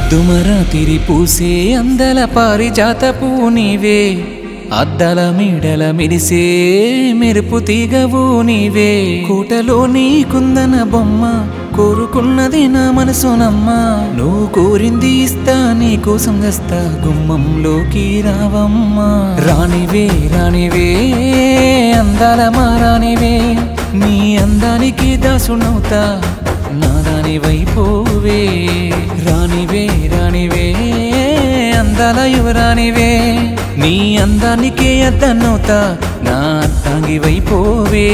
పొద్దుమర తిరి పూసే అందల పారిజాత పువ్వు నీవే అద్దల మీడల మిరిసే మెరుపు తీగవు నీవే కూటలో నీ కుందన బొమ్మ కోరుకున్నది నా మనసునమ్మ నువ్వు కోరింది ఇస్తా నీ కోసం గస్తా గుమ్మంలోకి రావమ్మా రానివే రానివే అందాల మా రానివే నీ అందానికి దాసునవుతా నాదాని వైపోవే రానివే రానివే అందాల యువరానివే నీ అందానికే అద్దన్నవుతా నా అర్థాంగి వైపోవే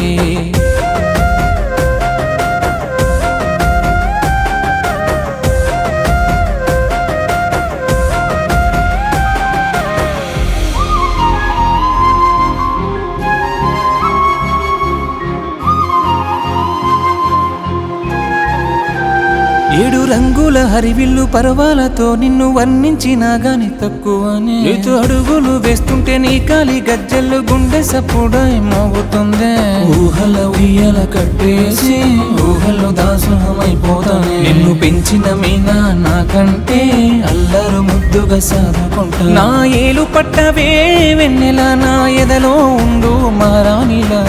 ఏడు రంగుల హరివిల్లు పర్వాలతో నిన్ను వర్ణించినా గాని తక్కువనే నీతో అడుగులు వేస్తుంటే నీ కాలి గజ్జెలు గుండె సప్పుడై మోగుతుందే ఊహల ఉయ్యల కట్టేసి ఊహలో దాసుహమైపోతానే నిన్ను పెంచిన మీనా నాకంటే అల్లరు ముద్దుగా సాదుకుంటా నా ఏలు పట్టవే వెన్నెల నా ఎదలో ఉండు మారానిలా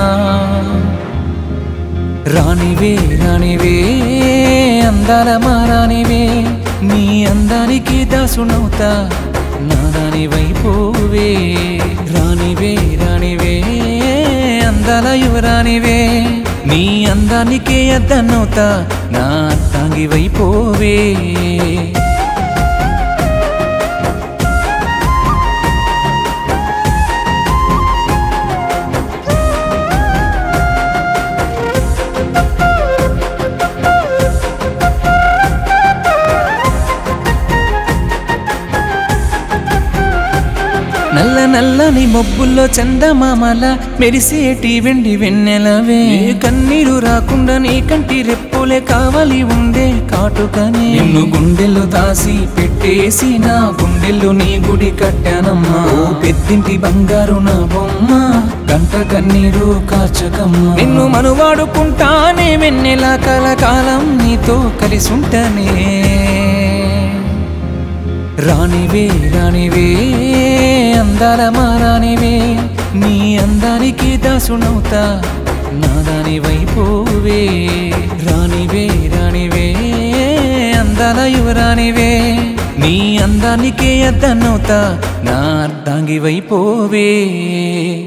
రానివే రానివే అందాల మారానివే నీ అందానికి దాసునవుతా నాదాని వైపోవే రానివే రానివే అందాల యువరానివే నీ అందానికే అద్దన్నవుతా నా అర్థాంగి వైపోవే నల్ల నల్లని మబ్బుల్లో చందమామల మెరిసేటి వెండి వెన్నెలవే ఏ కన్నీరు రాకుండా నీ కంటి రెప్పులే కావాలి ఉండే కాటుకనే నిన్ను గుండెల్లో దాసి పెట్టేసి నా గుండెల్లో నీ గుడి కట్టానమ్మా ఓ పెద్దింటి బంగారు నా బొమ్మ గంట కన్నీరు కాచకమ్మ నిన్ను మనువాడుకుంటానే వెన్నెల కలకాలం నీతో కలిసి ఉంటానే రానివే రానివే అందాల మారానివే నీ అందానికి దాసునవుతా నాదాని వైపోవే రానివే రానివే అందాల యువరానివే నీ అందానికే అద్దన్నవుతా నా అర్ధాంగి వైపోవే